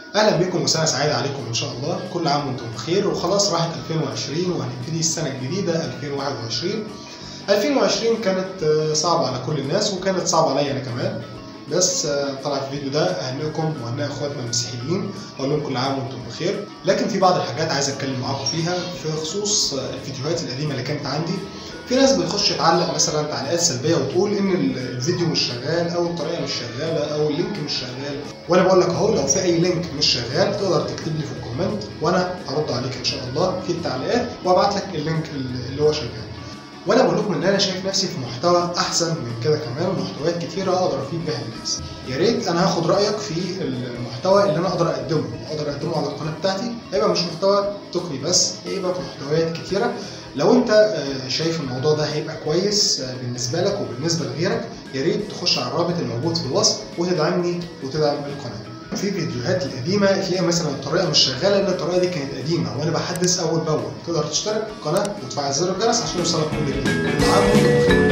اهلا بكم وسنه سعيده عليكم ان شاء الله كل عام وانتم بخير وخلاص راحت 2020 وهنبتدي السنه الجديده 2021 2020 كانت آه، صعبه على كل الناس وكانت صعبه عليا انا كمان بس آه، طلع في الفيديو ده اهنئكم واهنئ اخواتنا المسيحيين واقول لهم كل عام وانتم بخير لكن في بعض الحاجات عايز اتكلم معاكم فيها في خصوص آه، الفيديوهات القديمه اللي كانت عندي في ناس بتخش تعلق مثلا تعليقات سلبيه وتقول ان الفيديو مش شغال او الطريقه مش شغاله او اللينك مش شغال وانا بقول لك اهو لو في اي لينك مش شغال تقدر تكتب لي في الكومنت وانا هرد عليك ان شاء الله في التعليقات وابعت لك اللينك اللي هو شغال وانا بقول لكم ان انا شايف نفسي في محتوى احسن من كده كمان محتويات كتيره اقدر افيد بيها الناس يا ريت انا هاخد رايك في المحتوى اللي انا اقدر اقدمه اقدر اقدمه على القناه بتاعتي هيبقى مش محتوى تقني بس هيبقى محتويات كتيره لو انت آه، شايف الموضوع ده هيبقى كويس آه، بالنسبه لك وبالنسبه لغيرك يا ريت تخش على الرابط الموجود في الوصف وتدعمني وتدعم القناه في فيديوهات القديمه تلاقي مثلا الطريقه مش شغاله لان الطريقه دي كانت قديمه وانا بحدث اول باول تقدر تشترك في القناه وتفعل زر الجرس عشان يوصلك كل جديد كل عام وانتم بخير